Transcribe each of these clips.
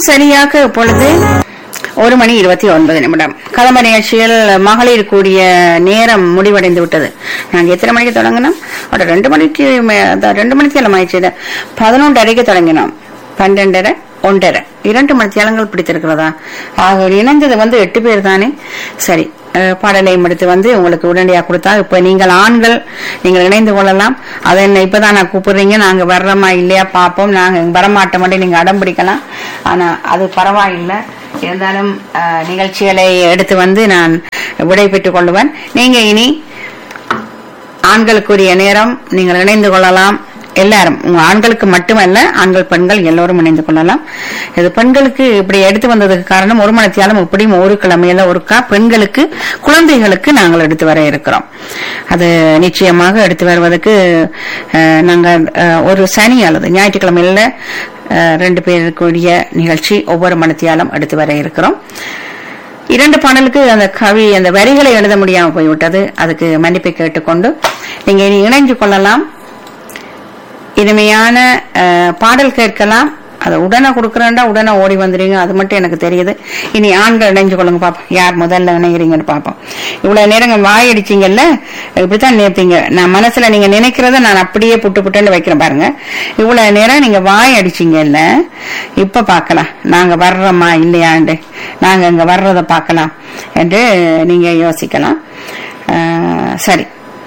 சரியாக இப்பொழுது ஒரு மணி இருபத்தி ஒன்பது நிமிடம் கலம்ப நிகழ்ச்சியில் மகளிர் கூடிய நேரம் முடிவடைந்து விட்டது நாங்க எத்தனை மணிக்கு தொடங்கினோம் ஒரு ரெண்டு மணிக்கு மே- அதான் ரெண்டு மணிக்கு எல்லாம் ஆயிடுச்சு பதினொன்றரைக்கு தொடங்கினோம் பன்னெண்டரை ஒன்றரை இரண்டு மணி தியாலங்கள் பிடித்திருக்கிறதா ஆக இணைந்தது வந்து எட்டு பேர் தானே சரி அஹ், பாடலையும் எடுத்து வந்து உங்களுக்கு உடனடியாக கொடுத்தா இப்ப நீங்கள் ஆண்கள் நீங்கள் இணைந்து கொள்ளலாம் அதை என்ன இப்பதான் நான் கூப்பிடுறீங்க நாங்க வர்றோமா இல்லையா பார்ப்போம் நாங்க வரமாட்டோம் மட்டும் நீங்க அடம் பிடிக்கலாம் ஆனா அது பரவாயில்லை இருந்தாலும் அஹ், நிகழ்ச்சிகளை எடுத்து வந்து நான் விடை பெற்றுக் கொள்ளுவேன் நீங்க இனி ஆண்களுக்குரிய நேரம் நீங்கள் இணைந்து கொள்ளலாம் எல்லாரும் உங்க ஆண்களுக்கு மட்டுமல்ல ஆண்கள் பெண்கள் எல்லோரும் இணைந்து கொள்ளலாம் இது பெண்களுக்கு இப்படி எடுத்து வந்ததுக்கு காரணம் ஒரு மணத்தியாலும் இப்படியும் ஒரு கிழமையில ஒருக்கா பெண்களுக்கு குழந்தைகளுக்கு நாங்கள் எடுத்து வர இருக்கிறோம் அது நிச்சயமாக எடுத்து வருவதற்கு அஹ், நாங்கள் அஹ், ஒரு சனி அல்லது ஞாயிற்றுக்கிழமையில அஹ், ரெண்டு பேருக்குரிய நிகழ்ச்சி ஒவ்வொரு மணத்தியாலும் எடுத்து வர இருக்கிறோம் இரண்டு பாடலுக்கு அந்த கவி அந்த வரிகளை எழுத முடியாம போய்விட்டது அதுக்கு மன்னிப்பை கேட்டுக்கொண்டு நீங்க இனி இணைஞ்சு கொள்ளலாம் இனிமையான அஹ், பாடல் கேட்கலாம் அதை உடனே கொடுக்குறேன்டா உடனே ஓடி வந்துடுங்க அது மட்டும் எனக்கு தெரியுது இனி ஆண்கள் இணைஞ்சு கொள்ளுங்க பாப்போம் யார் முதல்ல இணைகிறீங்கன்னு பாப்போம் இவ்வளவு நேரங்க வாய் அடிச்சீங்கல்ல இப்படித்தான் நினைப்பீங்க நான் மனசுல நீங்க நினைக்கிறத நான் அப்படியே புட்டு புட்டுன்னு வைக்கிறேன் பாருங்க இவ்வளவு நேரம் நீங்க வாய் அடிச்சீங்கல்ல இப்ப பார்க்கலாம் நாங்க வர்றோமா இல்லையாண்டு நாங்க இங்க வர்றத பார்க்கலாம் என்று நீங்க யோசிக்கலாம் அஹ், சரி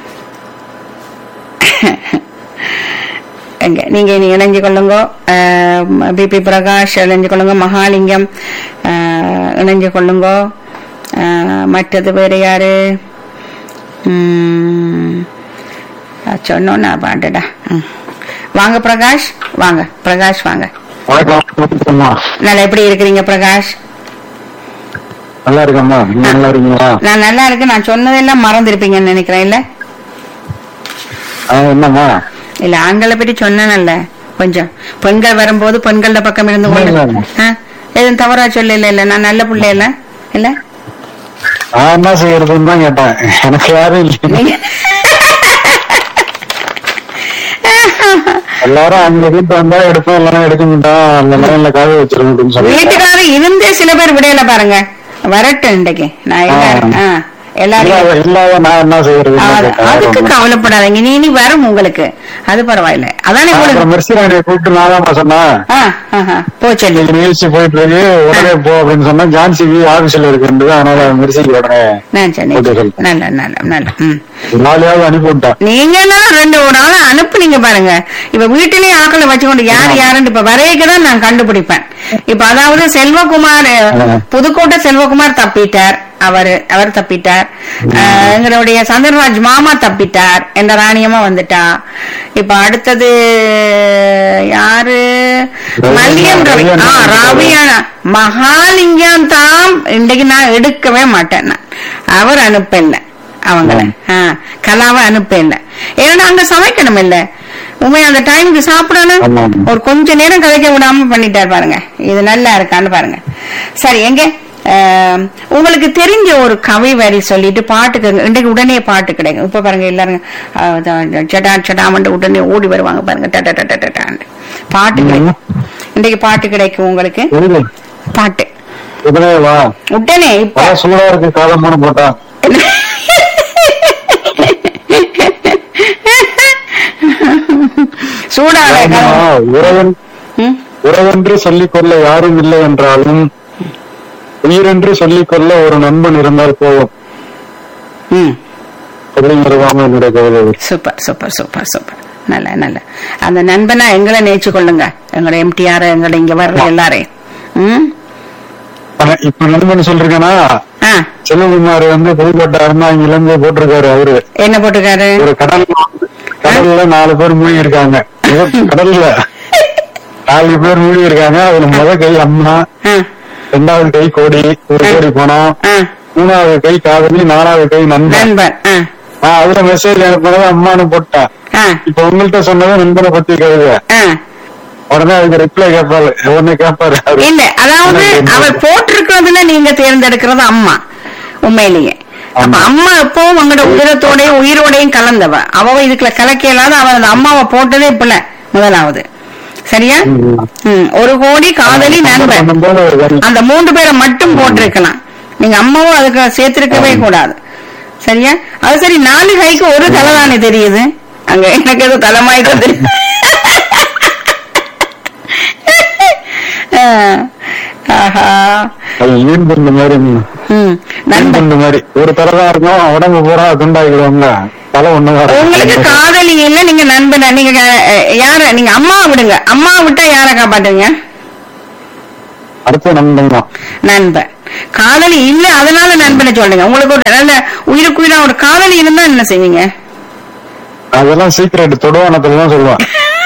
எங்க நீங்க இனி இணைஞ்சு கொள்ளுங்க பிபி பிரகாஷ் இணைஞ்சு கொள்ளுங்க மகாலிங்கம் அஹ், இணைஞ்சு கொள்ளுங்க அஹ், மற்றது வேற யாரு உம், அஹ் சொன்னோன்னா பாண்டுடா ம். வாங்க பிரகாஷ் வாங்க பிரகாஷ் வாங்க வணக்கம்மா நல்லா எப்படி இருக்கிறீங்க பிரகாஷ் நல்லா இருக்கம்மா நீங்க நல்லா இருக்கீங்களா நான் நல்லா இருக்கேன் நான் சொன்னதெல்லாம் மறந்துருப்பீங்கன்னு நினைக்கிறேன் இல்ல ஆ, என்னம்மா இல்ல ஆண்களை பற்றி சொன்னேன்ல கொஞ்சம் பெண்கள் வரும்போது பெண்கள பக்கம் இருந்து கொண்டு இல்ல, இல்ல. ஆ, எதுவும் தவறா சொல்ல இல்ல இல்ல நான் நல்ல பிள்ளை இல்ல இல்ல நான் என்ன செய்யறதுன்னு தான் கேட்டேன் எனக்கு யாரும் இல்லை நீங்க- எல்லாரும் அங்க வீட்டு வந்தா எடுப்போம் இல்லைன்னா எடுக்க மாட்டோம் அந்த லைன்ல காய வச்சிருக்கோம் அப்படின்னு சொல்லி வீட்டுக்காரர் இருந்தே சில பேர் விடையில பாருங்க வரட்டும் இன்றைக்கு நான் எல்லாரும் ஆ, எல்லாரும் இல்லாத இல்லாத நான் என்ன செய்யறது அது- அதுக்கு கவலைப்படாதீங்க நீ இனி வரும் உங்களுக்கு அது பரவாயில்ல அதானே உங்களுக்கு மெர்சிராணியை கூப்பிட்டு நான் தான் சொன்னேன் ஆ, ஆஹா, போ சொல்லி இன்னைக்கு நிகழ்ச்சி போயிட்டு இருக்கு உடனே போ அப்படின்னு சொன்னா ஜான்சிக்கு ஆபீஸ்ல இருக்கு அதனால மெர்சிக்கு உடனே நான் சரி ஓகே, சொல்லிட்டேன். நல்ல நல்ல நல்ல ம் நாளையாவது அனுப்பி விட்டேன் நீங்க எல்லாம் ரெண்டு ஒரு நாள் அனுப்புனீங்க பாருங்க இப்ப வீட்டிலேயே ஆக்களை வச்சுக்கொண்டு யார் யாருன்னு இப்ப வரையக்கு தான் நான் கண்டுபிடிப்பேன் இப்ப அதாவது செல்வகுமார் ஆ. புதுக்கோட்டை செல்வகுமார் தப்பிட்டார் அவரு அவர் தப்பிட்டார் அஹ், எங்களுடைய சந்திரராஜ் மாமா தப்பிட்டார் என்ற ராணியமா வந்துட்டா இப்ப அடுத்தது யாரு ரவி- மல்லியம் ரவி ரவி ஆ அண்ணா. ரவியானா மகாலிங்கம் தான் இன்றைக்கு நான் எடுக்கவே மாட்டேன் நான். அவர் அனுப்பல அவங்கள ஆ, கலாவை அனுப்பல ஏன்னா அங்க சமைக்கணும் இல்ல உண்மையா அந்த டைமுக்கு சாப்பிடணும் ஆமா, ஆமா. ஒரு கொஞ்ச நேரம் கதைக்க விடாம பண்ணிட்டார் பாருங்க இது நல்லா இருக்கான்னு பாருங்க சரி எங்க ஆம், உங்களுக்கு தெரிஞ்ச ஒரு கவி வரி சொல்லிட்டு பாட்டுக்கு இன்றைக்கு உடனே பாட்டு கிடைக்கும் இப்ப பாருங்க எல்லாரும் ஆ, அதான் சடா சடாமண்டு உடனே ஓடி வருவாங்க பாருங்க டட டட டடான்னு பாட்டு கிடைக்கும் இன்றைக்கு பாட்டு கிடைக்கும் உங்களுக்கு எதுக்கு? பாட்டு உடனே வா உடனே இப்ப வா, சூடா இருக்கு காலமான போட்டா சூடான ஆமா, உறவன் ம்? உறவென்று சொல்லிக்கொள்ள யாரும் இல்லை என்றாலும் உயிரென்று சொல்லிக்கொள்ள ஒரு நண்பன் இருந்தால் போதும் ம் அப்படிங்கிறதாம என்னுடைய கவிதை சூப்பர் சூப்பர் சூப்பர் சூப்பர் நல்ல நல்ல அந்த நண்பனா எங்களை நேச்சு கொள்ளுங்க எங்களோட எம்டிஆர் எங்களை இங்க வர்ற எல்லாரையும் ம் ஆனா, இப்ப நண்பன் சொல்றீங்கன்னா ஆ செல்வகுமார் வந்து புதுக்கோட்டை அருந்தாங்கில இருந்து போட்டிருக்காரு அவரு என்ன போட்டிருக்காரு ஒரு கடல்ல கடல்ல நாலு பேர் மூழ்கி இருக்காங்க இவர் கடல்ல நாலு பேர் மூழ்கி இருக்காங்க அதுல முத கை அம்மா ஆ ரெண்டாவது கை கோடி ஒரு கோடி பணம் ஆ மூணாவது கை காதலி நாலாவது கை நண்பன் நண்பன் ஆ நான் அதுல மெசேஜ் அனுப்புனது அம்மானு போட்டேன் ஆ இப்ப உங்கள்ட்ட சொன்னது நண்பனை பத்தி கவிதை ஆ உடனே அதுக்கு ரிப்ளை கேட்பாரு உடனே கேட்பாரு அவரு. இல்ல அதாவது அவர் போட்டிருக்கிறதுல நீங்க தேர்ந்தெடுக்கிறது அம்மா உண்மையிலேயே அப்ப ஆமா. அம்மா எப்பவும் உங்களோட உயிரத்தோடயும் உயிரோடையும் கலந்தவ அவ இதுக்குள்ள கலக்க இல்லாத அவ அந்த அம்மாவை போட்டதே பிள்ளை முதலாவது சரியா ம், ஒரு கோடி காதலி நண்பன் பண்ணும்போது ஒரு வரி அந்த மூன்று பேரை மட்டும் போட்டிருக்கலாம் நீங்க அம்மாவும் அதுக்கு சேர்த்திருக்கவே கூடாது சரியா அது சரி நாலு கைக்கு ஒரு தலை தானே தெரியுது அங்க எனக்கு எது தலைமாயிட்டு தெரியும் ஆஹ். ஆஹா அது மீன் துண்டு மாதிரி ம் மீன் நண்பன் துண்டு மாதிரி ஒரு தலை தான் இருக்கும் உடம்பு பூரா துண்டாக்கிடுவாங்க தலை ஒண்ணுதான் உங்களுக்கு இருக்கும். காதலி இல்ல நீங்க நண்பனா நீங்க அஹ், யார நீங்க அம்மா விடுங்க அம்மா விட்டா யார காப்பாட்டுங்க அடுத்த நண்பன் தான் நண்பன் காதலி இல்ல அதனால நண்பனை சொல்லுங்க உங்களுக்கு ஒரு நல்ல உயிருக்கு உயிரா ஒரு காதலி இருந்தா என்ன செய்வீங்க அதெல்லாம் சீக்கிரட் தொடுவானத்துல தான் சொல்லுவான்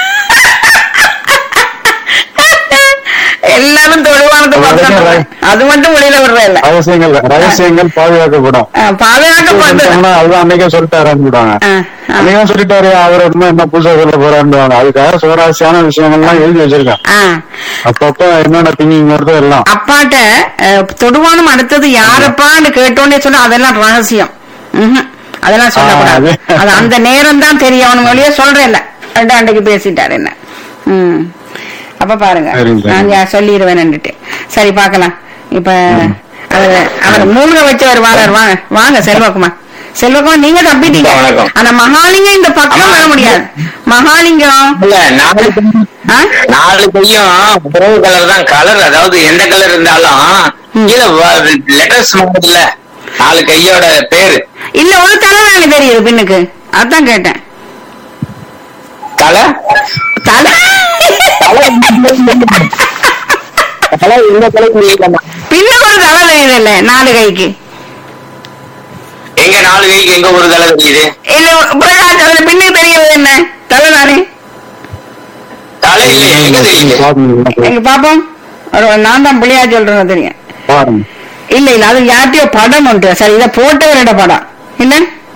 எல்லாரும் தொழுவானத்தை பார்த்தா அது மட்டும் வெளியில விடுற இல்ல ரகசியங்கள் ரகசியங்கள் பாதுகாக்கப்படும் அஹ், பாதுகாக்கப்பட்டு சொல்லிட்டோம்னா அதுதான் அன்னைக்கே சொல்லிட்டாருன்னு விடுவாங்க அஹ், அஹ், அன்னைக்கே சொல்லிட்டாரு அவர் என்ன என்ன புதுசா சொல்ல போறாருன்னு அதுக்காக சுவராசியான விஷயங்கள்லாம் எழுதி வச்சிருக்கேன் அஹ். அப்பப்ப என்னென்ன திங்கிங் வருதோ எல்லாம் அப்பாட்ட அஹ், தொடுவானம் அடுத்தது யாரப்பான்னு கேட்டோன்னே சொன்னா அதெல்லாம் ரகசியம் ம்ஹும். அதெல்லாம் சொல்லக்கூடாது ஆ, அது- அது அந்த நேரம் தான் தெரியும் அவனு வழியா சொல்றேன் ரெண்டு அன்றைக்கு பேசிட்டாரு என்ன ம் அப்ப பாருங்க சரிங்க, சரிங்க. நான் யா- சொல்லிடுவேன்னுட்டு சரி பார்க்கலாம் இப்ப அவர் அவர் மூழ்க வச்சவர் வாங்க வாங்க வாங்க செல்வகுமார் செல்வகுமார் நீங்க தப்பிட்டீங்க வணக்கம். ஆனா மகாலிங்கம் இந்த பக்கம் வர முடியாது மகாலிங்கம் இல்ல நாலு ஆ? நாலு கையும் ப்ரௌ கலர் தான் கலர் அதாவது எந்த கலர் இருந்தாலும் கீழே லெட்டர்ஸ் மாறுதுல்ல நாலு கையோட பேரு இல்ல ஒரு தலை தானே தெரியுது பின்னுக்கு அதான் கேட்டேன் தலை தலை தலை தலை இந்த கலருக்கு இல்லைம்மா. பின்னுக்கு ஒரு தலை தெரியுது இல்ல நாலு கைக்கு எங்க நாலு கைக்கு எங்க ஒரு தலை தெரியுது இல்ல பிரகாஷ் அதுல பின்னுக்கு தெரியுது என்ன தலை தானே தலை இல்ல எங்க தெரியுது எங்க பாப்போம் ஒரு நான் தான் புள்ளியா சொல்றேன் தெரியும் பாருங்க இல்ல இல்ல அது யார்கிட்டயோ படம் உண்டு சரி இத போட்டவரோட படம் இல்ல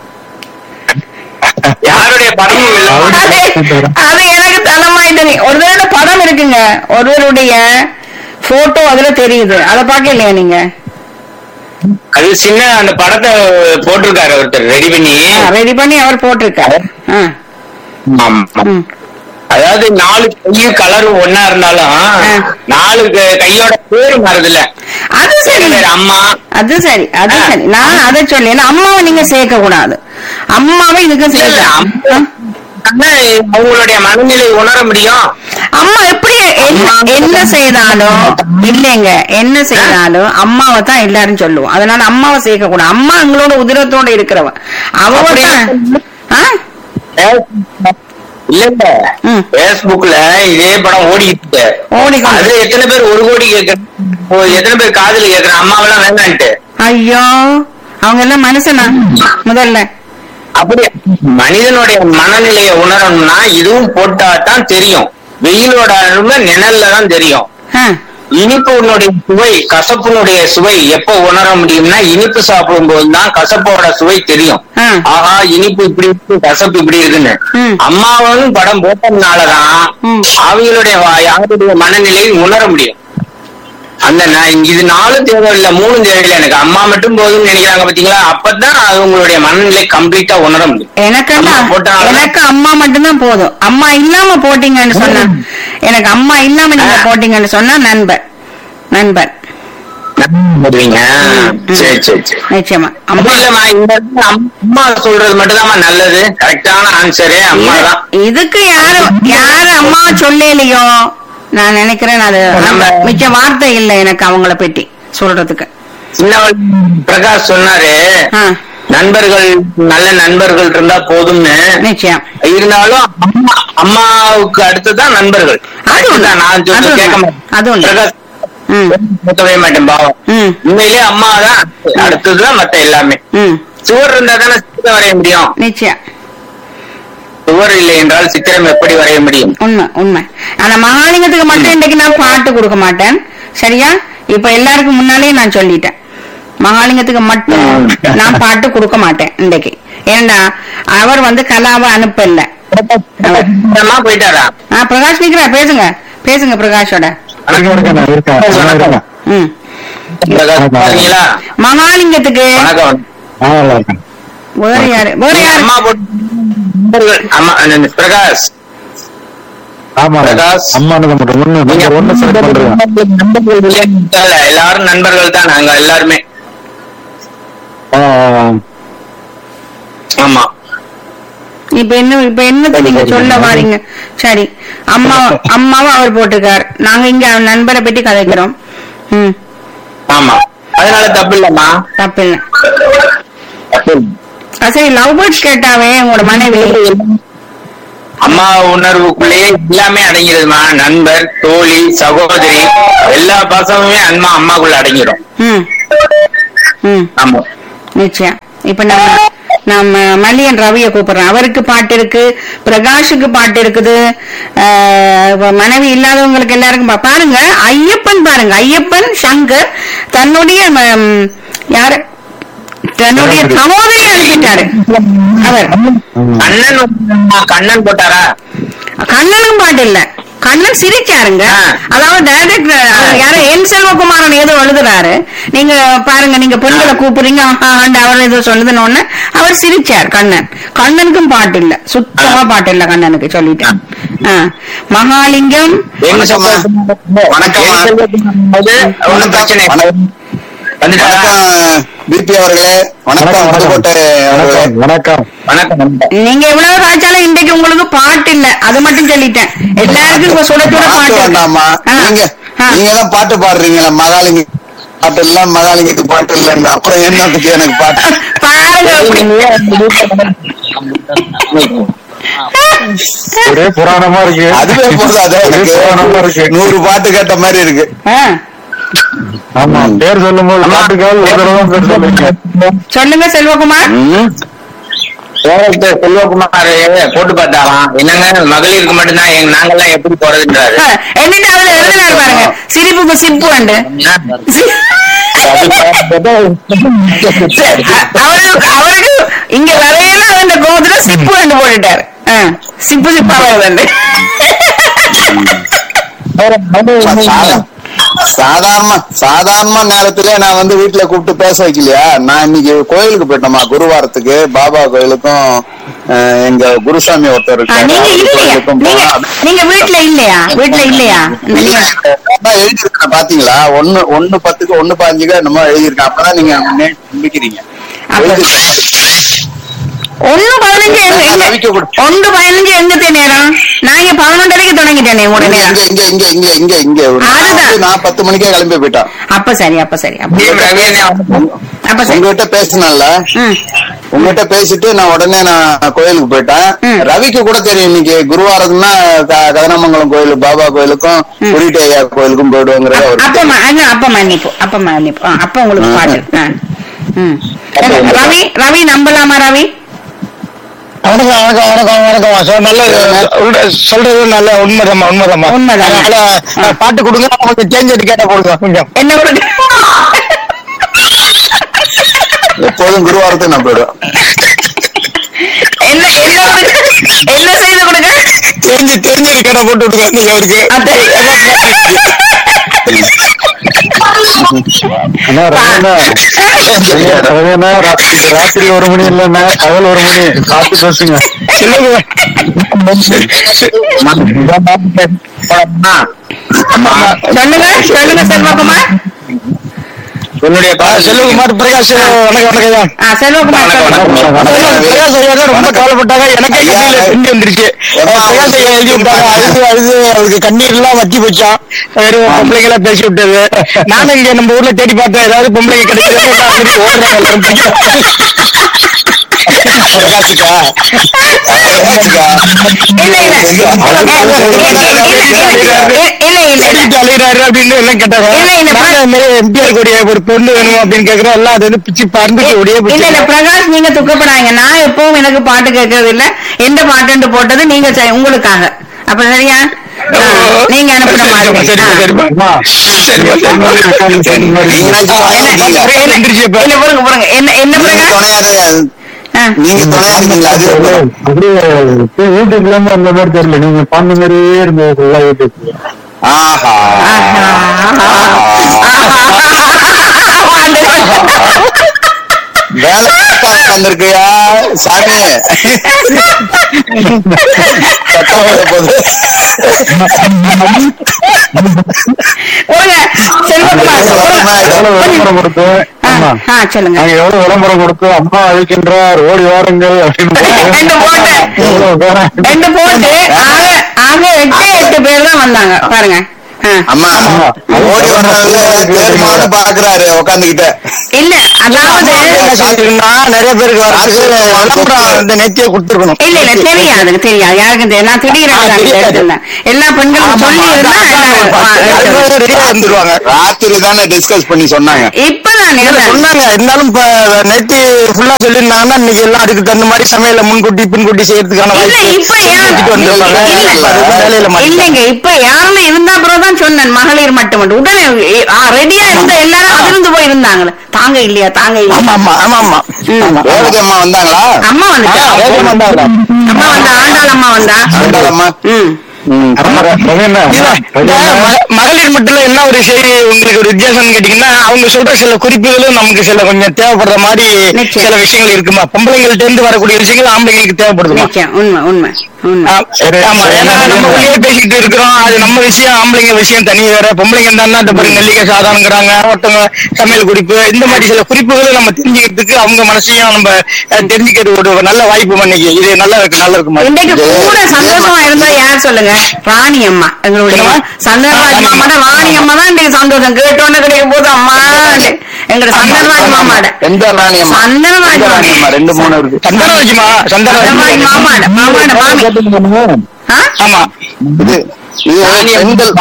யாருடைய படமும் இல்ல அது அது எனக்கு தலைமாயிட்டு ஒரு தடவை படம் இருக்குங்க ஒருவருடைய போட்டோ அதுல தெரியுது அத பாக்க இல்லையா நீங்க அது சின்ன அந்த படத்தை போட்டிருக்காரு ஒருத்தர் ரெடி பண்ணி ரெடி பண்ணி அவர் போட்டிருக்காரு ஆ, ஆமா. ம். அதாவது நாலு கையும் கலரும் ஒன்னா இருந்தாலும் நாலு க- கையோட பேரு மாறுதுல்ல அது சரி பேர் அம்மா அது சரி அது ஆ. சரி நான் அதை சொல்லி அம்மாவை நீங்க சேர்க்க கூடாது அம்மாவை இதுக்கு இல்ல, இல்ல, சேர்க்க அம்மா- அண்ணா, அவங்களுடைய மனநிலை உணர முடியும் அம்மா எப்படி என்ன என்ன செய்தாலும் இல்லைங்க என்ன செய்தாலும் அம்மாவை தான் எல்லாரும் சொல்லுவோம் அதனால அம்மாவை சேர்க்க கூடாது அம்மா எங்களோட உதிரத்தோட இருக்கிறவ அவ அப்படி தான் ஆ? இல்ல இல்ல ம். பேஸ்புக்ல இதே படம் ஓடிக்கிட்டு இருக்கு. ஓடிக்கொண்டு. அது எத்தனை பேர் ஒரு கோடி கேக்குற எத்தனை பேர் காதல் கேக்குற அம்மாவெல்லாம் வேண்டான்ட்டு ஐயோ அவங்க எல்லாம் மனுஷனா முதல்ல அப்படி மனிதனுடைய மனநிலையை உணரணும்னா இதுவும் போட்டா தான் தெரியும் வெயிலோட அருமை நிழல்ல தான் தெரியும் ஆ, இனிப்புனுடைய சுவை கசப்புனுடைய சுவை எப்ப உணர முடியும்னா இனிப்பு சாப்பிடும் போதுதான் கசப்போட சுவை தெரியும் ஆ. ஆஹா இனிப்பு இப்படி இருக்கு கசப்பு இப்படி இருக்குன்னு ம். அம்மாவும் படம் போட்டதுனாலதான் ம். அவங்களுடைய வா- யாருடைய மனநிலையை உணர முடியும் அந்த நா- இது நாலும் தேவையில்லை மூணும் தேவையில்லை எனக்கு அம்மா மட்டும் போதும்னு நினைக்கிறாங்க பாத்தீங்களா அப்பதான் அவங்களுடைய மனநிலை கம்ப்ளீட்டா உணர முடியும் எனக்கு அம்மா போட்டாலும் எனக்கு அம்மா மட்டும்தான் போதும் அம்மா இல்லாம போட்டீங்கன்னு சொன்னா எனக்கு அம்மா இல்லாம நீங்க போட்டீங்கன்னு சொன்னா நண்பன் நண்பன் புரியுங்க சரி சரி சரி நிச்சயமா அப்படி அம்மா இல்லம்மா இந்த இடத்துல அம்- அம்மா சொல்றது மட்டும்தான் நல்லது கரெக்டான ஆன்சரே அம்மா தான் இது- இதுக்கு யாரு யாரு அம்மா சொல்லலையோ நான் நினைக்கிறேன் அது நம்ம- மிச்ச வார்த்தை இல்லை எனக்கு அவங்கள பற்றி சொல்றதுக்கு சின்னவள் பிரகாஷ் சொன்னாரு ஆ, நண்பர்கள் நல்ல நண்பர்கள் இருந்தா போதும்னு நிச்சயம் இருந்தாலும் அம்மா அம்மாவுக்கு அடுத்துதான் நண்பர்கள் அது உண்மை. அதுதான் நான் அது சொல்றது உண்மை. கேட்க அது உண்மை. மாட்டேன் பிரகாஷ் ம் பேசவே மாட்டேன் பாவம் ம் உண்மையிலேயே அம்மா தான் அடுத்ததுதான் மத்த எல்லாமே ம் சுவர் இருந்தா தானே சித்திரம் வரைய முடியும் நிச்சயம் சுவர் இல்லை என்றால் சித்திரம் எப்படி வரைய முடியும் உண்மை உண்மை ஆனா மகாலிங்கத்துக்கு மட்டும் இன்னைக்கு நான் பாட்டு கொடுக்க மாட்டேன் சரியா இப்ப எல்லாருக்கும் முன்னாலேயே நான் சொல்லிட்டேன் மகாலிங்கத்துக்கு மட்டும் நான் பாட்டு கொடுக்க மாட்டேன் இன்னைக்கு ஏன்னா அவர் வந்து கலாவை அனுப்பல அம்மா போயிட்டாரா ஆ பிரகாஷ் நிக்கிறா பேசுங்க பேசுங்க பிரகாஷோட இருக்கேன், இருக்கேன், நான் இருக்கேன், நான் இருக்கேன். ம் பிரகாஷ் பாத்தீங்களா மகாலிங்கத்துக்கு வணக்கம் நான் நல்லா இருக்கேன். வேற யாரு வேற நீங்க யாரு அம்மா போட்டு நண்பர்கள் அம்மா அந்த பிரகாஷ் ஆமா பிரகாஷ். அம்மானுக்கு மட்டும் ஒண்ணு நீங்க நீங்க ஒண்ணு செலக்ட் பண்றீங்க நண்பர்கள் இல்லைன்னு இல்ல, எல்லாரும் நண்பர்கள் தான் நாங்க எல்லாருமே ஆ, ஆ, ஆமா இப்ப என்ன இப்ப என்னத்தை நீங்க சொல்ல வாரீங்க சரி அம்மா அம்மாவும் அவர் போட்டிருக்கார் நாங்க இங்க அவன் நண்பரை பற்றி கதைக்கிறோம் ம் ஆமா அதனால தப்பு இல்லம்மா தப்பு இல்ல ஆ, சரி லவ் பேர்ட்ஸ் கேட்டாவே உங்களோட மனைவி அம்மா உணர்வுக்குள்ளேயே எல்லாமே அடங்கிடுதுமா நண்பர் தோழி சகோதரி எல்லா பாசமுமே அம்மா அம்மாக்குள்ள அடங்கிடும் ம் ம் ஆமா நிச்சயம் இப்ப நம்ம நம்ம மல்லியன் ரவிய கூப்பிடுறோம் அவருக்கு பாட்டு இருக்கு பிரகாஷுக்கு பாட்டு இருக்குது ஆஹ் இப்ப மனைவி இல்லாதவங்களுக்கு எல்லாருக்கும் பா- பாருங்க ஐயப்பன் பாருங்க ஐயப்பன் சங்கர் தன்னுடைய ம- யாரு தன்னுடைய சகோதரி அனுப்பிட்டாரு அவர் கண்ணன் வந்து- கண்ணன் போட்டாரா கண்ணனும் பாட்டு இல்ல கண்ணன் சிரிச்சாருங்க ஆ. அதாவது டைரக்டர் யாரோ என் செல்வகுமாரன் ஏதோ எழுதுறாரு நீங்க பாருங்க நீங்க பெண்களை கூப்பிடுறீங்க ஆஹா, ஆண்டு அவர் ஏதோ சொல்லுதுன்னு உடனே அவர் சிரிச்சார் கண்ணன் கண்ணனுக்கும் பாட்டு இல்ல சுத்தமா பாட்டு இல்ல கண்ணனுக்கு சொல்லிட்டேன் ஆ. மகாலிங்கம் எங்க வணக்கம்மா. வணக்கம்மா. ஒன்னும் பிரச்சனை இல்லை. வந்துட்டாரா வணக்கம் பிபி அவர்களே வணக்கம் வணக்கம் புதுக்கோட்டை அவர்களே வணக்கம் வணக்கம் வணக்கம் வணக்கம். நீங்க எவ்வளவு காய்ச்சாலும் இன்றைக்கு உங்களுக்கு பாட்டு இல்ல அது மட்டும் சொல்லிட்டேன் எல்லாருக்கும் இப்ப சுட சுட பாட்டு பாட்டு வேண்டாமா ஆ. நீங்க ஆ. நீங்க தான் பாட்டு பாடுறீங்களா மகாலிங்க பாட்டு இல்ல மகாலிங்கத்துக்கு பாட்டு இல்ல அப்புறம் என்னத்துக்கு எனக்கு பாட்டு பாருங்க அப்படி. ஒரே புராணமா இருக்கு அதுவே போதாது ஒரே புராணமா இருக்கு எனக்கு நூறு பாட்டு கேட்ட மாதிரி இருக்கு ஆ. ஆமா பேர் சொல்லும் போது பாட்டுக்காவது ஒரு தடவை தான் பேர் சொல்லுங்க சொல்லுங்க செல்வகுமார் ம். சேலத்து செல்வகுமார் போட்டு பார்த்தாலாம் என்னங்க மகளிருக்கு மட்டும்தான் எங்க நாங்கெல்லாம் எப்படி போறதுன்றாரு என்னட்டு அவரு எழுதினாரு பாருங்க சிரிப்புக்கு சிப்பு உண்டு அவருக்கு அவருக்கு இங்க வரையில அந்த கோபத்துல சிப்பு கண்டு போட்டுட்டாரு ஆ, சிப்பு சிப்பா வருதுண்டு சாதா- சாதாரண சாதாரண நேரத்திலே நான் வந்து வீட்டுல கூப்பிட்டு பேச வைக்கலையா நான் இன்னைக்கு கோயிலுக்கு போயிட்டோமா குருவாரத்துக்கு பாபா கோயிலுக்கும் அஹ், எங்க குருசாமி ஒருத்தர் ஆ, இருக்காரு நீங்க அவர் இல்லையா கோயிலுக்கும் நீங்க போனோம். நீங்க வீட்டுல இல்லையா வீட்டுல இல்லையா இல்ல, நான் எழுதியிருக்கேன் பாத்தீங்களா ஒண்ணு ஒண்ணு பத்துக்கு ஒண்ணு பாஞ்சுக்கு என்னமோ எழுதியிருக்கேன் அப்பதான் நீங்க நே- நம்பிக்கிறீங்க அப்ப- எழுதியிருக்கேன். ஒண்ணு பதினஞ்சு எங்க எங்க ரவிக்கு கொடு. ஒன்று பதினஞ்சு எங்கத்த நேரம் நான் இங்க பதினொன்றரைக்கு தொடங்கிட்டேனே உங்களோட இங்க நேரம் இங்க இங்க இங்க இங்க இங்க நான் அதுதான். வந்து நான் பத்து மணிக்கே கிளம்பி போயிட்டேன் அப்ப சரி அப்ப சரி அப்ப டீம் ரவியனே அப்ப சரி உங்ககிட்ட பேசினேன்ல ம் உங்ககிட்ட பேசிட்டு நான் உடனே நான் கோயிலுக்கு போயிட்டேன் ம். ரவிக்கு கூட தெரியும் இன்னைக்கு குருவாரம்னா க- கதனமங்கலம் கோயில் பாபா கோயிலுக்கும் ம். குறிட்ட ஐயா கோயிலுக்கும் போயிடுவோங்கிறது அப்ப அவருக்கு அப்ப தெரியும். ம- அதான் அப்ப மன்னிப்பு அப்ப மன்னிப்பு ஆ, அப்ப உங்களுக்கு ஆ. பாட்டு ஆ. ம். அப்ப வந்து- ரவி ரவி நம்பலாமா ரவி வணக்கம் வணக்கம் வணக்கம் வணக்கம் சார் நல்ல உள்ள- சொல்றது நல்ல உண்மைதாம்மா உண்மைதாம்மா உண்மைதான். அதனால ஆ. பாட்டு கொடுங்க கொஞ்சம் சேஞ்ச் கேட்ட போடுங்க கொஞ்சம் என்ன கொடுக்க எப்போதும் குருவாரத்துக்கு நான் போயிடுவேன் என்ன என்ன கொடுக்க என்ன செய்து கொடுக்க தெரிஞ்சு தெரிஞ்சது கேட்ட போட்டு விடுங்க நீங்க அவருக்கு அது- அண்ணா ரவிண்ணா ரவிண்ணா ராத்திரி ராத்திரி ஒரு மணி இல்லைண்ணா பகல் ஒரு மணி பார்த்து பேசுங்க சொல்லுங்க சொல்லுங்க செல்வகுமார் உன்னுடைய ஆ, செல்வகுமார் பிரகாஷ் வணக்கம் வணக்கம் ஐயா ஆ செல்வகுமார் வணக்கம், சொல்லுங்க வணக்கம். பிரகாஷ் ஐயா தான் ரொம்ப கவலைப்பட்டாங்க எனக்கே ஐயா, கண்ணீர்ல பிந்தி வந்துருச்சு ஏம்மா, பிரகாஷ் ஐயா எழுதி விட்டாங்க அழுது அழுது அவருக்கு கண்ணீர் எல்லாம் வத்தி போச்சான் வெறும் பொம்பளைங்க எல்லாம் பேசி விட்டது நானும் இங்க நம்ம ஊர்ல தேடி பார்த்தேன் ஏதாவது பொம்பளைங்க கிடைக்கிறது ஓடுறாங்க எல்லாரும் பிரகாஷுக்கா பிரகாஷுக்கா? இல்ல இல்ல இல்ல இல்ல அடிக்கிட்டு அலையிறாரு அப்படின்னு எல்லாம் கேட்டாங்க இல்ல, இல்ல, நானும் அது மாதிரி எம்ஜிஆர் கூடிய ஒரு பொண்ணு வேணும் அப்படின்னு கேக்குறோம் எல்லாம் அது வந்து பிச்சு பறந்து ஒடியே இல்ல இல்ல பிச்சு பிரகாஷ் நீங்க துக்கப்படாங்க நான் எப்பவும் எனக்கு பாட்டு கேட்கறது இல்ல எந்த பாட்டுன்னு போட்டது நீங்க செ- உங்களுக்காக அப்ப சரியா ஆ, நீங்க அனுப்பின மாதிரி சரிப்பா சரிப்பா அம்மா சரிப்பா சரிப்பா நீங்களாச்சும் துணையா இருக்கீங்களா? பிரகாஷ் எந்திரிச்சு இப்ப. இல்ல பொறுங்க பொறுங்க என்ன என்ன நீங்க பிரகாஷ் துணையா இரு- ஆ. நீங்க துணையா இருக்கீங்களா அது அப்படியே யூடியூப்ல இருந்து அந்த மாதிரி தெரியல நீங்க பண்ண மாதிரியே இருந்தது ஃபுல்லா யூடியூப்ல ஆஹா ஆஹா. ஆஹா. வேலை உட்காந்துருக்கியா சாமி சத்தம் வர போகுது. போங்க செல்வகுமார் சத்தமா எவ்வளவு விளம்பரம் கொடுத்து ஆமா ஆ, ஆ, சொல்லுங்க நாங்க எவ்வளவு விளம்பரம் கொடுத்து அம்மா அழைக்கின்றார் ஓடி வாருங்கள் அப்படின்னு ரெண்டு போட்டு. எவ்வளவு பேரா- ரெண்டு போட்டு ஆக ஆக எட்டு எட்டு பேர் தான் வந்தாங்க பாருங்க ஆ. அம்மா ஆமா. ஓடி வர்றதுல தேர்மானு பாக்குறாரு உட்காந்துக்கிட்ட இல்ல அதாவது என்ன சொல்லிருக்கா நிறைய பேருக்கு வரதுக்கு விளம்பரம் இந்த நெத்தியை கொடுத்துருக்கணும் இல்ல இல்ல தெரியாது தெரியாது யாருக்கும் தெரியாது நான் திடீர்னு ஆ, தான் தெரியாது. எடுத்திருந்தேன் எல்லா பெண்களும் சொல்லி இருந்தா ரெடியா வந்துருவாங்க ராத்திரி தானே டிஸ்கஸ் பண்ணி சொன்னாங்க இப்பதான் இல்ல, சொன்னாங்க இருந்தாலும் இப்ப நேத்தி ஃபுல்லா சொல்லியிருந்தாங்கன்னா இன்னைக்கு எல்லாம் அதுக்கு தகுந்த மாதிரி சமையல முன்கூட்டி பின்கூட்டி செய்யறதுக்கான இல்ல வாய்ப்பு இப்ப யார் செஞ்சுட்டு வந்திருப்பாங்க இல்ல. இப்ப அதுக்கு வேலையில மாட்டேன் இல்லைங்க இப்ப யாருமே இருந்தா அப்புறம் தான் சொன்னேன் மகளிர் மட்டும் மட்டும் உடனே ரெடியா இருந்த எல்லாரும் அதிர்ந்து போய் இருந்தாங்களே தாங்க இல்லையா தாங்க இல்லையா ஆமா ஆமா ஆமா ஆமா ம். ஆமா ரேவதி அம்மா வந்தாங்களா அம்மா வந்துட்டா ஆ, வேகமா வந்தாங்க. அம்மா வந்தா ஆண்டாள் அம்மா வந்தா ஆண்டாளம்மா ம் ஆமா, ரவி அண்ணா, இல்ல, ரவி இந்த அண்ணா. மக- மகளிர் மட்டும் என்ன ஒரு செய்தி உங்களுக்கு ஒரு வித்தியாசம்னு கேட்டீங்கன்னா அவங்க சொல்ற சில குறிப்புகளும் நமக்கு சில கொஞ்சம் தேவைப்படுற மாதிரி நிச்சயம். சில விஷயங்கள் இருக்குமா பொம்பளைங்கள்ட்ட இருந்து வரக்கூடிய விஷயங்கள் ஆம்பளைங்களுக்கு தேவைப்படுதுமா நிச்சயம் உண்மை உண்மை உண்மை ஆ, ஆமா ஏன்னா நம்ம வெளியே பேசிட்டு இருக்கிறோம் அது நம்ம விஷயம் ஆம்பளைங்க விஷயம் தனி வேற பொம்பளைங்க இருந்தா இந்த பாருங்க நெல்லிக்காய் சாதாங்கிறாங்க ஒருத்தவங்க சமையல் குறிப்பு இந்த மாதிரி சில குறிப்புகளை நம்ம தெரிஞ்சுக்கிறதுக்கு அவங்க மனசையும் நம்ம அஹ், தெரிஞ்சுக்கிறது ஒரு நல்ல வாய்ப்பு மன்னிக்கு இது நல்லா இருக்கு நல்லா இருக்குமா இன்றைக்கு கூட சந்தோஷமா இருந்தா யார் சொல்லுங்க ராணி அம்மா எங்களுடைய என்னம்மா? சந்தனராஜ் ராணி மாமாட அம்மா. ராணி அம்மா தான் இன்றைக்கு சந்தோஷம் கேட்டோன்னு கிடைக்கும் போது அம்மா எங்களோட சந்தனராஜ் மாமாட எந்த ராணியம்மா சந்தனராஜ் எந்த மாமா. ராணியம்மா ரெண்டு மூணு இருக்கு சந்தனராஜ்மா சந்தனராஜ் சந்தனராஜ் மாமாட மாமாட மாமி ஆ? ஆமா இது இது பெண்கள்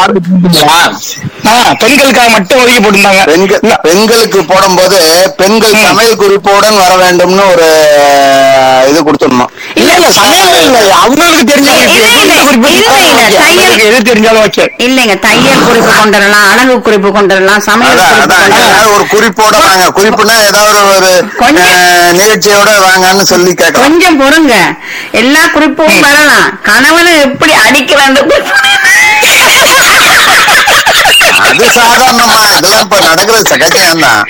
ஆ, பெண்களுக்காக மட்டும் ஒதுக்கி போட்டிருந்தாங்க பெண்கள் பெண்களுக்கு போடும்போது பெண்கள் சமையல் குறிப்போடன் வர வேண்டும்னு ஒரு இது கொடுத்துடணும் இல்ல இல்ல சமையல் இல்ல அவங்களுக்கு தெரிஞ்ச இல்ல, இல்ல, குறிப்பு இல்ல, இல்ல, ஓகே. தையல். அவங்களுக்கு எது தெரிஞ்சாலும் ஓகே இல்லைங்க தையல் குறிப்பு கொண்டு வரலாம் அழகு குறிப்பு கொண்டு வரலாம் சமையல் அதான் குறிப்பு அதான் கொண்டு வரலாம் ஏதாவது ஒரு குறிப்போட வாங்க குறிப்புனா ஏதாவது ஒரு கொஞ்சம். அஹ், நிகழ்ச்சியோட வாங்கன்னு சொல்லி கேட்கலாம் கொஞ்சம் பொறுங்க எல்லா குறிப்பும் வரலாம் கணவனை எப்படி அடிக்கிறான் அது சாதாரணமா இதெல்லாம் இப்ப நடக்கிறது சகஜம் தான்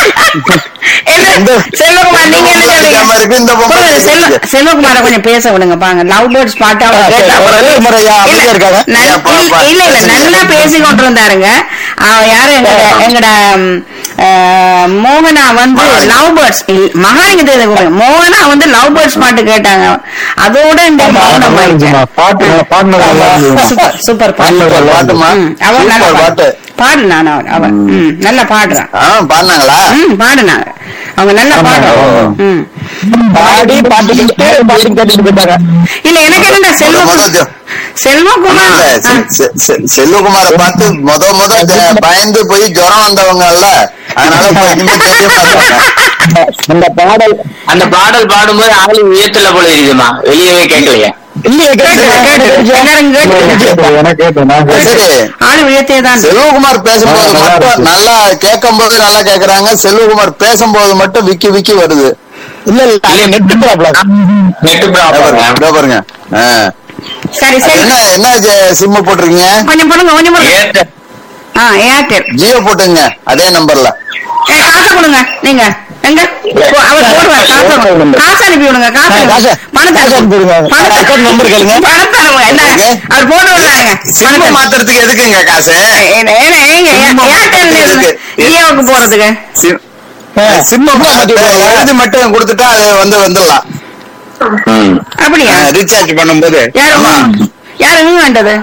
செல்வகுமார் நீங்க என்ன அடிக்காம இருக்கு, இந்த பொம்பளை சொல்றீங்க செல்வ இருக்கு. செல்வகுமார கொஞ்சம் பேச விடுங்க பாங்க லவ் பேர்ட்ஸ் பாட்டா ஆ, சரி. ஒரு ஏழு முறையா அமைதியா இருக்காங்க. நல்- ஏன் பா- இல்ல பா- இல்ல இல்ல பேசுங்க. நல்லா பேசி கொண்டு இருந்தாருங்க அவ யாரு எங்கட எங்கட ம், அஹ், மோகனா வந்து மகாலிங்க. லவ் பேர்ட்ஸ் மகாலிங்க தெரியுது மோகனா வந்து லவ் பேர்ட்ஸ் பாட்டு கேட்டாங்க அதோட இந்த ஆமா, மௌனம் நல்லா இருந்துச்சுமா. ஆயிடுச்சு. பாட்டு பாடினது நல்லா இருந்துச்சுமா. சூப்பர் சூப்பர் பாட்டு நல்ல பாட்டுமா ம், அவன் நல்லா சூப்பர் பாட்டு பாட்டு பாடு நான் அவன் அவன் ம், நல்லா பாடுறான் ஆ பாடினாங்களா ம் பாடுனாங்க அவங்க நல்லா ஆமா, பாடுறாங்க ஆமா. ம் பாடி பாட்டு கேட்டு பாட்டு கேட்டுட்டு போயிட்டாங்க இல்ல எனக்கு என்னடா செல்வ முத முத ஜோ- செல்வகுமார் இல்ல, செ- செ- செ- செல்வகுமார பார்த்து முத முத ஜ- பயந்து போய் ஜுரம் வந்தவங்கல்ல அதனால இப்ப இனிமே தெரிய மாட்டாங்க அந்த பாடல் அந்த பாடல் பாடும்போது ஆளு உயர்த்தல போல இருக்குமா வெளியவே கேட்கலையே இல்லையே கேட்டு கேட்டு, கேட்டு எல்லாரும் கேட்டு. எனக்கு கேட்டேன் நான் கேட்டேன் சரி ஆளு உயர்த்தே தான் செல்வகுமார் பேசும்போது நல்லா மட்டும் இருக்கு. நல்லா கேட்கும் போது நல்லா கேக்குறாங்க செல்வகுமார் பேசும்போது மட்டும் விக்கி விக்கி வருது இல்ல இல்ல அது நெட் ப்ராப்ளம் நெட் இதோ பாருங்க, ப்ராப்ளம் இதோ பாருங்க ஆ. சரி சரி என்ன என்ன சிம்மு போட்டிருக்கீங்க கொஞ்சம் போடுங்க கொஞ்சம் போடுங்க ஏத்த ஆ ஏர்டெல் ஜியோ போட்டுங்க அதே நம்பர்ல ஏ காசை கொடுங்க நீங்க எங்க போ- அவர் போடுவார் காசை கொடு- காசு அனுப்பி விடுங்க காசு ஆ, காசு. பணத்தை காசு அனுப்பி விடுங்க. பணத்தை அக்கௌண்ட் நம்பர் கேளுங்க. பணத்தை அனுப்புங்க. என்ன எங்க? அவர் போட்டு விடுறாங்க சிம்மு மாத்துறதுக்கு எதுக்குங்க காசு ஏங்க சிம்மு ஏர்டெல் இருக்கு. ஜியோவுக்கு போறதுக்கு சிம்- சிம்மு மாத்தி விடுவாங்க. எழுதி மட்டும் கொடுத்துட்டா அது வந்து வந்துடலாம் அப்படியா ரீசார்ஜ் பண்ணும்போது யாரு ஆமா யாரு வேண்டது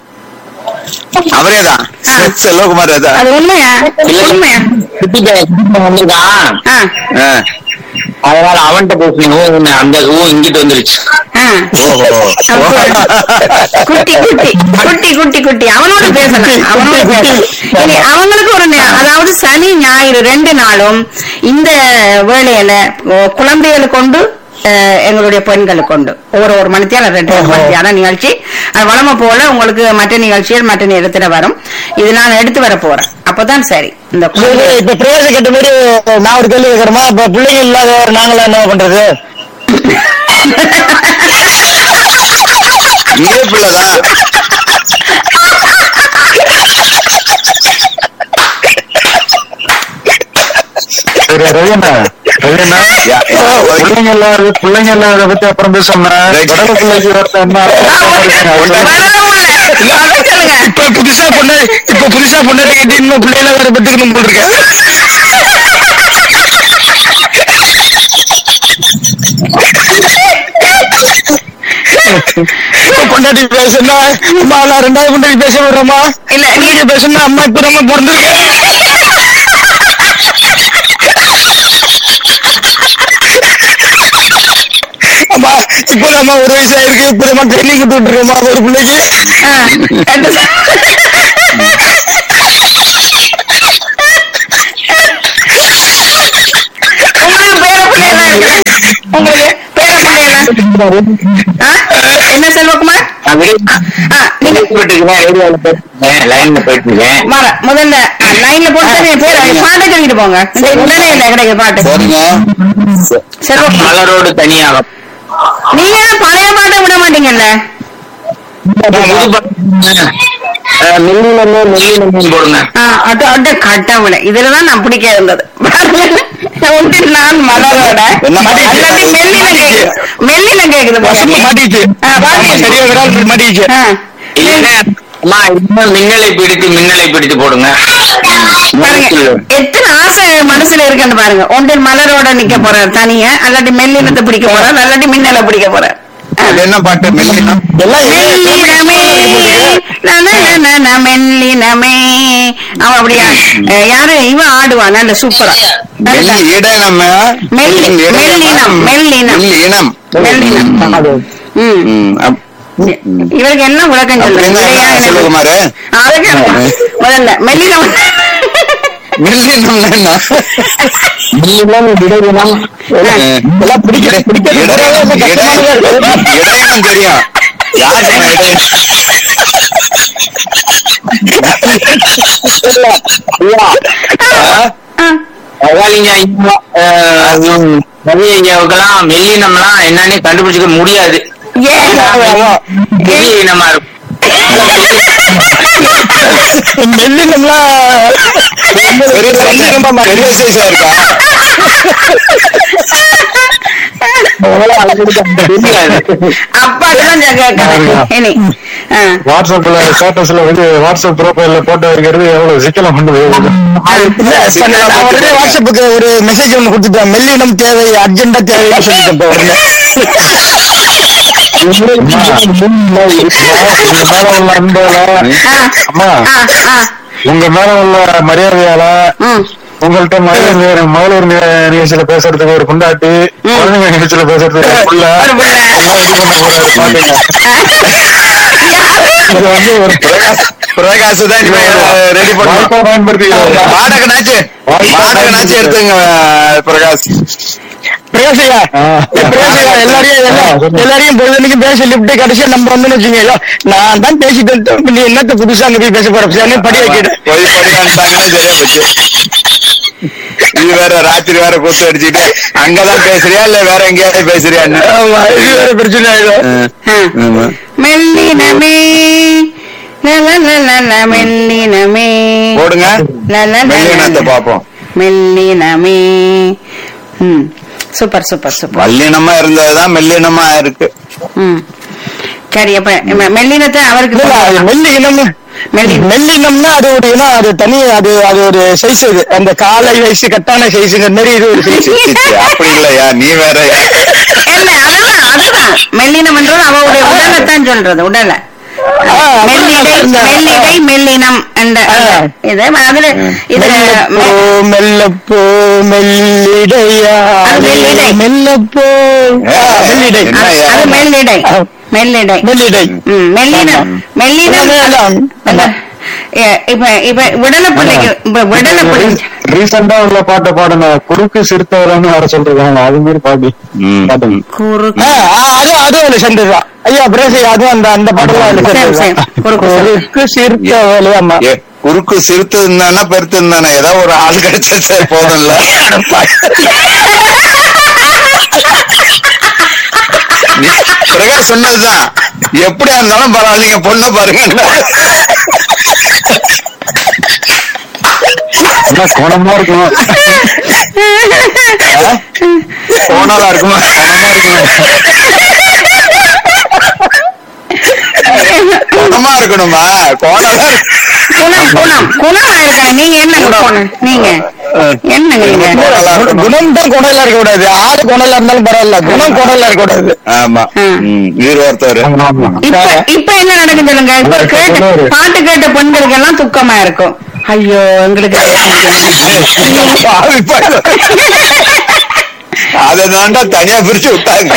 அவரே தான் செல்வகுமார் தான் அது உண்மையா உண்மையா குட்டி பையன் வந்திருக்கான் ஆ அதனால அவன்கிட்ட பேசணும் அந்த ஊ இங்கிட்டு வந்துருச்சு ஆ ஓஹோ குட்டி குட்டி குட்டி குட்டி குட்டி அவனோட பேசலாம் அவனோட பேசலாம் இனி அவங்களுக்கு ஒரு நே- அதாவது சனி ஞாயிறு ரெண்டு நாளும் இந்த வேலையில ஓ, குழந்தைகளை கொண்டு அஹ், எங்களுடைய பெண்களை கொண்டு ஒரு ஒரு மணித்தியால ரெண்டு மணித்தியான நிகழ்ச்சி அது வளமை போல உங்களுக்கு மற்ற நிகழ்ச்சிகள் மற்ற நேரத்துல வரும் இது நான் எடுத்து வர போறேன் அப்பதான் சரி இந்த சரி, குழந்தை- இப்ப பிரவேசம் கேட்ட மாதிரி நான் ஒரு கேள்வி கேட்கறோமா இப்ப பிள்ளைங்க இல்லாத நாங்களா என்ன பண்றது இதே பிள்ளைதான் சரி ரவி அண்ணா ரவி அண்ணா யா- யா- பிள்ளைங்க இல்லாத பிள்ளைங்க இல்லாத பத்தி அப்புறம் பேசணும் கடலை பிள்ளைக்கு ஒருத்தன் என்ன அதான் சொல்லுங்க இப்ப புதுசா பொண்ணு இப்ப புதுசா பொண்ணாட்டி கட்டி இன்னும் பிள்ளைல வேற பெற்றுக்கணும் போல் இருக்கேன் இப்ப பொண்டாட்டி பேசுனா அம்மா நான் ரெண்டாவது பொண்டாட்டி பேச விடுறோமா இல்ல, நீ- நீங்க பேசுனா அம்மா இப்ப நம்ம பிறந்திருக்கேன் அம்மா இப்ப நம்ம ஒரு வயசு ஆயிருக்கு இப்ப நம்ம ட்ரைனிங் கொடுத்துட்டு இருக்கோமா ஒரு பிள்ளைக்கு ஆ, ரெண்டு ச- உங்களுக்கு பேர பிள்ளைலாம் இருக்கு உங்களுக்கு பேர பிள்ளைலாம் ஆ? என்ன செல்வகுமார் நான் வெளியே ஆ, நீங்க போயிட்டு இருக்கேன் ரேடியோல போயிட்டு இருக்கேன் லைன்ல போயிட்டு இருக்கேன் வர முதல்ல லைன்ல போட்டு நீங்க பேர் பாட்டு சொல்லிட்டு போங்க இந்த உடனே இல்ல கிடைக்குது பாட்டு சரிங்க செல்வகுமார் மலரோடு தனியாக நீங்க தான் பழைய பாட்டை விட மாட்டீங்கல்ல மெல்லினமே மெல்லினமே போடுங்க ஆ, அட அட கடவுளே இதுலதான் நான் பிடிக்க இருந்தது ஒன்று நான் மலரோட என்ன மாட்டிக்கிச்சு? அல்லாட்டி மெல்லின கேக்குது மெல்லின கேக்குது பசங்க பாருங்க. மாட்டிச்சு ஆ, மாட்டிச்சு. சரியா விரால் மாட்டிச்சு ஆ. இல்லைன்னா அம்மா இன்னும் மின்னலை பிடித்து மின்னலை பிடித்து போடுங்க பாருங்க எத்தனை ஆசை மனசுல இருக்குன்னு பாருங்க ஒன்றில் மலரோட நிக்க போறார் தனியா அல்லாட்டி மெல்லினத்தை பிடிக்க போறார் அல்லாட்டி மின்னலை பிடிக்க போறார் ஆ. அது என்ன பாட்டு மெல்லினா மெல்லினமே நனனனன மெல்லினமே அவன் அப்படியா அஹ், யாரு இவன் ஆடுவா நல்ல சூப்பரா மெல்லி இடனம் மெல்லி- மெல்லினம், மெல்லினம். மெல்லினம் மெல்லினம் ம். ம், அப்- இவருக்கு என்ன விளக்கம் அப்படின்னா சொல்லுங்க என்ன செல்வகுமாரு அதுக்கு முதல்ல மெல்லினம் மெல்லினம் என்ன இடையினம் எல்லாம் பிடிக்க பிடிக்க இடையனம் இடையனம் இடையனம் தெரியும் யார் சொன்னா இடையனம் பரவாயில்லைங்க ஐயா அஹ், உம், ரவி ஐயாவுக்கெல்லாம் மெல்லினம்லாம் என்னன்னு கண்டுபிடிச்சிக்க முடியாது ஏன் மெல்லினமா இருக்கும் மெல்லினம்லாம் பெரிய size- பெரிய சைஸா இருக்கா அப்பாதான் கேட்கறேன் இனி ஆ. வாட்ஸ்அப்ல ஸ்டேட்டஸ்ல வந்து வாட்ஸ்அப் ப்ரொஃபைல்ல போட்டோ வைக்கிறது எவ்வளவு சிக்கலம் பண்ணுது இல்ல, இப்ப நான் உடனே வாட்ஸ்அப்புக்கு ஒரு மெசேஜ் ஒண்ணு கொடுத்துட்டேன் மெல்லினம் தேவை அர்ஜென்டா தேவைன்னு சொல்லிட்டேன் இப்ப உடனே உங்க மேல உள்ள அன்பால ஆ. அம்மா ஆ, ஆ. உங்க மேல உள்ள மரியாதையால ம். உங்கள்ட்ட மகளிர் மகளிர் நி- நிகழ்ச்சியில பேசுறதுக்கு ஒரு குண்டாட்டி குழந்தைங்க நிகழ்ச்சியில பேசுறதுக்கு ஒரு புள்ள ஒரு புள்ள. எல்லாம் இது பண்ண கூடாது பாத்துங்க இது வந்து ஒரு பிரகாஷ் தான் ரெடி பண்ணுவோம் வாய்ப்பா பயன்படுத்திக்கிறோம் வாடகைனாச்சு வாடகைனாச்சு எடுத்துங்க பிரகாஷ் பிரேசையா ஆ. பிரேசையா எல்லாரையும் எல்லா- எல்லாரையும் பொழுதுனைக்கும் பேச லிப்ட் கடைசியா நம்ம வந்து வச்சுங்க நான் தான் பேசிட்டு இருந்தேன். இப்ப நீ என்னத்த புதுசா அங்க போய் பேச போற சார் படி வைக்கிட்டேன் போய் படிக்கான்ட்டாங்கன்னு சரியா போச்சு இது வேற ராத்திரி வேற கூத்து அடிச்சுட்டு அங்கதான் பேசுறியா இல்ல வேற எங்கேயாவது பேசுறியான்னு ஆமா, இது வேற பிரச்சனை ஆயிடும் ஆ. ஆமா. மெல்லினமே லலலலல, மெல்லினமே போடுங்க லலலல, மெல்லினத்தை பாப்போம் மெல்லினமே ம் சூப்பர் சூப்பர் சூப்பர் வல்லினமா இருந்ததுதான் மெல்லினமா இருக்கு ம் சரி அப்ப மெ- மெல்லினத்தை அவருக்கு இல்ல, அது மெல்லி இனம் மெல்லி மெல்லினம்னா அது ஒரு இனம் அது தனி அது அது ஒரு சைஸ் அது அந்த காலை வயசு கட்டான சைஸுங்கிற மாதிரி இது ஒரு சைஸ் சி, சி, சி, அப்படி இல்லையா நீ வேறயா இல்ல அதுதான் அதுதான் மெல்லினம்ன்றது அவளுடைய உடலைத்தான் சொல்றது உடலை ஆ, மெல்லிடை இந்த- மெல்லிடை மெல்லினம் என்ற ஆ. இது அதுல இதுல மெல்லப்போ மெல்லப்போ மெல்லிடையா அது மெல்லிடை. மெல்லப்போ ஆ, மெல்லிடை என்ன அது அது மெல்லிடை ஆ. மெல்லிடை மெல்லிடை ம், மெல்லினம் மெல்லினம் அதான், அந்த, ஏ, இப்ப இப்ப விடலை பிள்ளைக்கு இப்ப விடலை பிள்ளைக்கு ரீசெண்டா உள்ள பாட்டை பாடுங்க குறுக்கு சிறுத்தவரன்னு வர சொல்றாங்க அது மாதிரி பாடி ம். பாடுங்க குறு ஆ, ஆ, அது அதுவும் அதுல சேர்ந்ததுதான் ஐயா பிரேசை அதுவும் அந்த அந்த படம் அதுல சரி, சரி. சேர்ந்ததுதான். குறுக்கு சிறுத்தை. குறுக்கு சிறுத்தவளே அம்மா ஏ, குறுக்கு சிறுத்து இருந்தானே பெருத்து இருந்தானே ஏதோ ஒரு ஆள் கிடைச்சா போதும்ல நீ- பிரகாஷ் சொன்னதுதான் எப்படியா இருந்தாலும் பரவாயில்ல நீங்க பொண்ணை பாருங்க என்ன குணமா இருக்கணும் கோணலா இருக்குமா குணமா இருக்கணுமா கோணலா குணம் குணம் குணம் இருக்கணும் நீங்க என்னங்க குணம் நீங்க என்னங்க நீங்க கோணலா இருக்கணும் குணம் தான் குணலா இருக்க கூடாது ஆறு குணலா இருந்தாலும் பரவாயில்ல குணம் குணலா இருக்க கூடாது ஆமா ம். ம், வீர் ஒருத்தர் ஆமா ஆமா இப்ப இப்ப என்ன நடக்குது சொல்லுங்க இப்ப கேட்டு பாட்டு கேட்ட பெண்களுக்கு எல்லாம் துக்கமா இருக்கும் ஐயோ எங்களுக்கு பாவி பயலே. அதை தாண்டா தனியா பிரிச்சு விட்டாங்க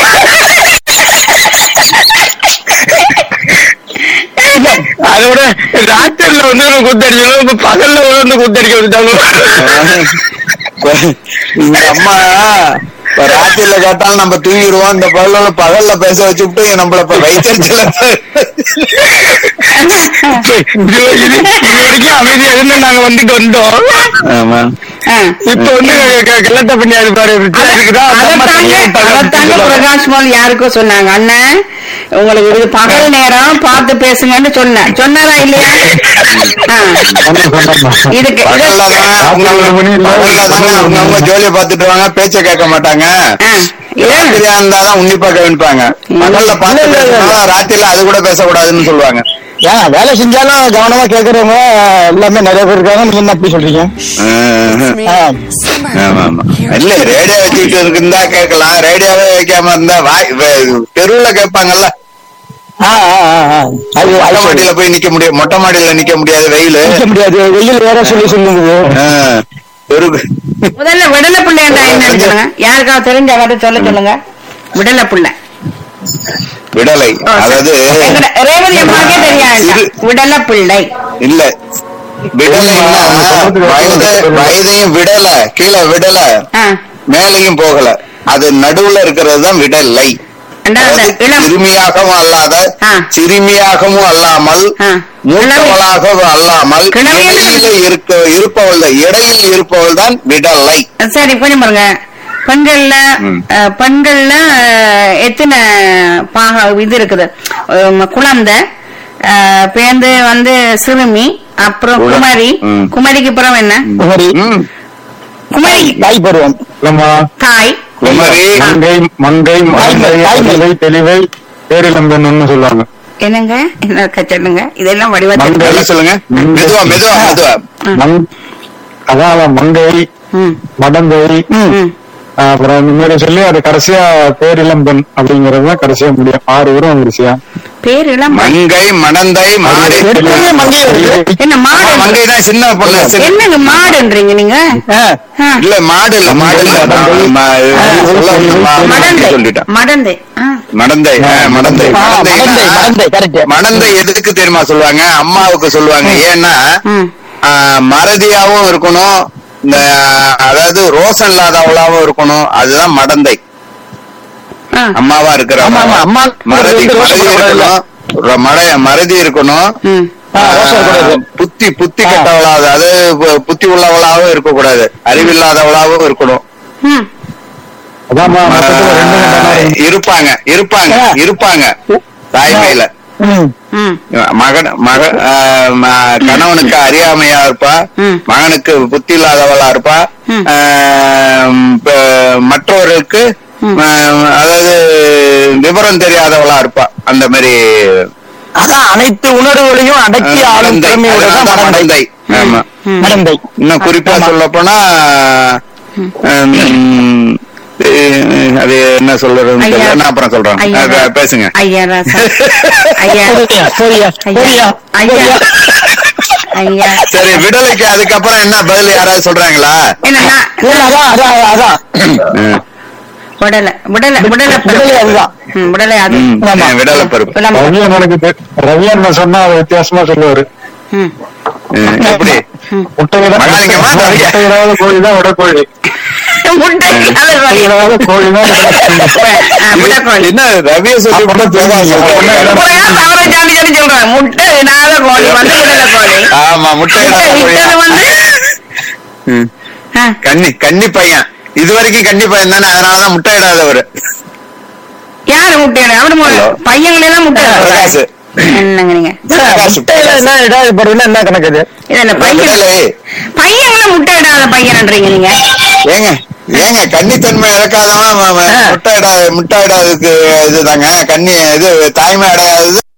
அதோட ராத்திரில வந்து குத்தடிச்சாலும் இப்ப பகல்ல வந்து குத்தடிக்க வந்துட்டாங்க இந்த அம்மா இப்ப ராத்திரில கேட்டாலும் நம்ம தூங்கிடுவோம் இந்த பகல்ல பகல்ல பேச வச்சுட்டு நம்மள இப்ப வைத்தறிச்சல இது இது இது வரைக்கும் அமைதியா இருந்து நாங்க வந்துட்டு வந்தோம் ஆமா ஆ. இப்ப வந்து க- கலட்ட பண்ணி அது பாரு அதுக்குதான் அந்த அம்மா அதத்தாங்க தனியா விட்டாங்க அதத்தாங்க அப்படின்னு சொல்லுவாங்க. பிரகாஷ் மால் யாருக்கோ சொன்னாங்க அண்ணன் உங்களுக்கு இது பகல் நேரம் பார்த்து பேசுங்கன்னு சொன்னேன் சொன்னாரா இல்லையா ஆ. இதுக்கு பகல்ல இது- தானே அவங்க பகல்ல தானே அவங்க அவங்க ஜோலியை பார்த்துட்டு வாங்க பேச்ச கேட்க மாட்டாங்க ஆ. இது- ராத்திரியா இருந்தாதான் உன்னிப்பா கவனிப்பாங்க பகல்ல பார்த்து இல்ல, இல்ல, இல்ல. பேசினா ராத்திரில அது கூட பேசக்கூடாதுன்னு சொல்லுவாங்க ஏன் வேலை செஞ்சாலும் கவனமா கேக்குறவங்க எல்லாமே நிறைய பேர் இருக்காங்க நீங்க என்ன அப்படி சொல்றீங்க ஆ. ஆமா ஆமா இல்ல ரேடியோ வச்சுக்கிட்டு இருந்தா கேட்கலாம் ரேடியோவே வைக்காம இருந்தா வாய் வே- தெருவுல கேட்பாங்கல்ல ஆ, ஆ, ஆ, ஆ. அது மொட்டை அது மாடியில போய் நிக்க முடியும் மொட்டை மாடியில நிக்க முடியாது வெயிலு நிக்க முடியாது வெயில் வேற சொல்லி சொல்லுங்க ஆ, தெரு முதல்ல விடல பிள்ளைண்டா என்னன்னு சொல்லுங்க யாருக்காவது தெரிஞ்ச கதை சொல்ல சொல்லுங்க விடல பிள்ளை விடலை ஓ, சரி. அதாவது எங்கட ரேவதி அம்மாக்கே தெரியாது சிறு- விடல பிள்ளை இல்ல விடலைன்னா வயது வயதையும் விடல கீழே விடல ஆ. மேலையும் போகல அது நடுவுல இருக்கிறது தான் விடலை அண்டா அந்த அதாவது இளம் சிறுமியாகவும் அல்லாத ஆ. சிறுமியாகவும் அல்லாமல் ஆ. மூத்தவளாகவும் அல்லாமல் கிழவியெல்லாம் இடையில இருக்க இருப்பவள் இடையில் இருப்பவள் தான் விடலை சரி கொஞ்சம் பாருங்க பெண்கள்ல ம். அஹ், பெண்கள்ல அஹ், எத்தனை பாக இது இருக்குது உம், குழந்தை அஹ், பேருந்து வந்து சிறுமி அப்புறம் குழ- குமரி ம். குமரிக்கு அப்புறம் என்ன குமரி ம். குமரி தாய் பருவம் இல்லம்மா தாய் குமரி மங்கை மங்கை மங்கை தாய்மை. தெளிவை தெளிவை பேரிளம்பெண்ணு சொல்லுவாங்க என்னங்க என்ன சொல்லுங்க இதெல்லாம் வடிவத்தில் மங்கை. நல்லா சொல்லுங்க மெதுவா மெதுவா மெதுவா மங் அதான் மங்கை ம், மடந்தை ம். அப்புறம் இந்த மாதிரி சொல்லி அது கடைசியா பேரிளம்பெண் அப்படிங்கறது தான் கடைசியா முடியும் ஆறு வரும் வந்துருச்சியா பேர் இளம் மங்கை மடந்தை மாடு எடுத்தோடனே மங்கை வருது. என்ன மாடு மங்கை தான் சின்ன பொண்ணு சின்ன- என்னங்க மாடுன்றீங்க நீங்க ஆ. ஆ. இல்ல மாடு இல்ல மாடு இல்ல நான் ம- சொல்ல வந்த மா- மடந்தை சொல்லிட்டேன் மடந்தை ஆ. மடந்தை ஆ, மடந்தை ஆ, மடந்தை, மடந்தைன்னா- மடந்தை, correct. மடந்தை எதுக்கு தெரியுமா சொல்லுவாங்க அம்மாவுக்கு சொல்லுவாங்க ஏன்னா ம். ஆ, மறதியாவும் இருக்கணும் இந்த அதாவது ரோசம் இல்லாதவளாவும் இருக்கணும் அதுதான் மடந்தை ஆ. அம்மாவா இருக்கிற ஆமா, ஆமா, அம்மா மறதி வந்து ரோசம் மறதி படக்கூடாதுல்ல. இருக்கணும் ர- மட- மறதி இருக்கணும் ம். ஆ, ரோசம் இருக்கக்கூடாது. புத்தி புத்தி கெட்டவளாவது அது பு- புத்தி உள்ளவளாவும் இருக்கக்கூடாது அறிவில்லாதவளாவும் இருக்கணும் ம். அதாம்மா மொத்தத்துல ரெண்டு ஆ, கண்டாரம். இருப்பாங்க இருப்பாங்க ஆ. இருப்பாங்க தாய்மையில ம். ம். மகன் மக ஆ, ம- கணவனுக்கு அறியாமையா இருப்பா ம். மகனுக்கு புத்தி இல்லாதவளா இருப்பா ம். ஆ, ப- மற்றவருக்கு ஆ, அதாவது விவரம் தெரியாதவளா இருப்பா அந்த மாதிரி அதான் அனைத்து உணர்வுகளையும் அடக்கி ஆளும் மடந்தை திறமையோட தான் அதனாலதான் மடந்தை மடந்தை ஆமா ம். மடந்தை இன்னும் குறிப்பா ஆமா. சொல்ல போனா அது என்ன சொல்றதுன்னு ஐயா. தெரியல நான் அப்புறம் சொல்றேன் ஐயா. அஹ் பேசுங்க ஐயா ராசா ஐயா சரியா, சரியா, சரியா, ஐயா சரியா. ஐயா சரி விடலைக்கு அதுக்கப்புறம் என்ன பதில் யாராவது சொல்றாங்களா என்னன்னா இல்ல, அதான், அதான், அதான். ம். விடல விடல விடல விடலை அதுதான். ம், விடலை அது ம். ஆமா. விடலை பருப்பு விளம்ப- ரவி அண்ணனுக்கு தெ- ரவி அண்ணன் சொன்னா அது வித்தியாசமா சொல்லுவாரு ம். ம். எப்படி முட்டையிட மகாலிங்கமா? முட்டையிடாத கோழி தான் விடக்கோழி முட்டை இல்லாத கோழி. முட்டையிடாத கோழி தான் ஆ, விடக்கோழி. என்ன ரவிய சொல்லி அப்ப தான் தெரியும். அப்புறம் ஏன் தவறை சாண்டி சாண்டி சொல்றேன்? முட்டை இடாத கோழி வந்து விடல கோழி ஆமா முட்டை முட்டை இட்டது வந்து ம். ஆ, கன்னி கன்னி பையன் இது வரைக்கும் கன்னி பையன் தானே அதனாலதான் முட்டை இடாதவர் யாரு முட்டை இட- அவரு மு- ஹலோ. பையங்களை எல்லாம் முட்டை இட பிரகாஷ் சொல்றாங்க. என்னங்க நீங்க முட்டையில என்ன இடாது போடுறதுன்னா என்ன கணக்கு இது இது என்ன பையன் விடலை பையங்களை முட்டை இடாத பையன்ன்றீங்க நீங்க ஏங்க ஏங்க கன்னித்தன்மை இழக்காதவன் அவன் ஆ. முட்டை இட முட்டை இடாததுக்கு இதுதாங்க கன்னி இது தாய்மை அடையாதது